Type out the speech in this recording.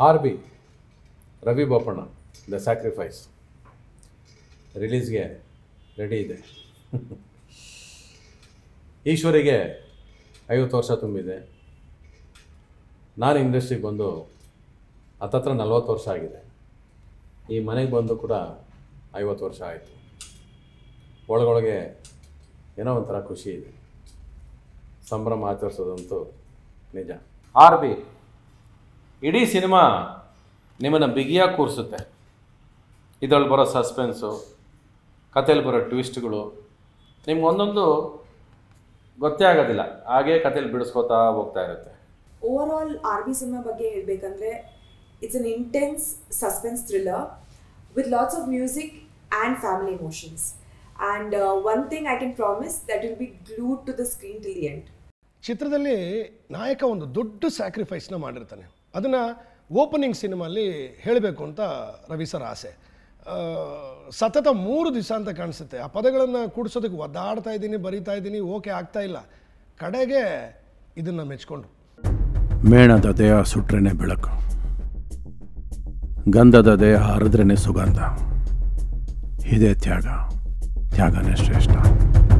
R B Ravi Bopanna the sacrifice ರಿಲೀಸ್ಗೆ ready ಇದೆ ಈಶ್ವರಿಗೆ ಐವತ್ತು ವರ್ಷ ತುಂಬಿದೆ ನಾನು ಇಂಡಸ್ಟ್ರಿಗೆ ಬಂದು ಹತ್ತತ್ರ ನಲ್ವತ್ತು ವರ್ಷ ಆಗಿದೆ ಈ ಮನೆಗೆ ಬಂದು ಕೂಡ ಐವತ್ತು ವರ್ಷ ಆಯಿತು ಒಳಗೊಳಗೆ ಏನೋ ಒಂಥರ ಖುಷಿ ಇದೆ ಸಂಭ್ರಮ ಆಚರಿಸೋದಂತೂ ನಿಜ ಆರ್ ಬಿ ಇಡೀ ಸಿನಿಮಾ ನಿಮ್ಮನ್ನು ಬಿಗಿಯಾಗಿ ಕೂರಿಸುತ್ತೆ ಇದರಲ್ಲಿ ಬರೋ ಸಸ್ಪೆನ್ಸು ಕಥೆಯಲ್ಲಿ ಬರೋ ಟ್ವಿಸ್ಟ್ಗಳು ನಿಮ್ಗೆ ಒಂದೊಂದು ಗೊತ್ತೇ ಆಗೋದಿಲ್ಲ ಹಾಗೇ ಕಥೆಯಲ್ಲಿ ಬಿಡಿಸ್ಕೋತಾ ಹೋಗ್ತಾ ಇರುತ್ತೆ overall R B cinema ಬಗ್ಗೆ ಹೇಳಬೇಕಂದ್ರೆ it's an intense suspense thriller with lots of music and family emotions and one thing I can promise that will be glued to the screen till the end ಚಿತ್ರದಲ್ಲಿ ನಾಯಕ ಒಂದು ದೊಡ್ಡ ಸ್ಯಾಕ್ರಿಫೈಸ್ನ ಮಾಡಿರ್ತಾನೆ ಅದನ್ನು opening ಸಿನಿಮಾಲಿ ಹೇಳಬೇಕು ಅಂತ ರವಿ ಸರ್ ಆಸೆ ಆ, ಸತತ ಮೂರು ದಿವಸ ಅಂತ ಕಾಣಿಸುತ್ತೆ ಆ ಪದಗಳನ್ನು ಕೂಡಿಸೋದಕ್ಕೆ ಒದ್ದಾಡ್ತಾ ಇದ್ದೀನಿ ಬರಿತಾ ಇದ್ದೀನಿ ಓಕೆ ಆಗ್ತಾ ಇಲ್ಲ ಕಡೆಗೆ ಇದನ್ನು ಮೆಚ್ಕೊಂಡು ಮೇಣದ ದೇಹ ಸುಟ್ರೇನೆ ಬೆಳಕು ಗಂಧದ ದೇಹ ಹರಿದ್ರೇನೆ ಸುಗಂಧ ಇದೇ ತ್ಯಾಗ ತ್ಯಾಗನೇ ಶ್ರೇಷ್ಠ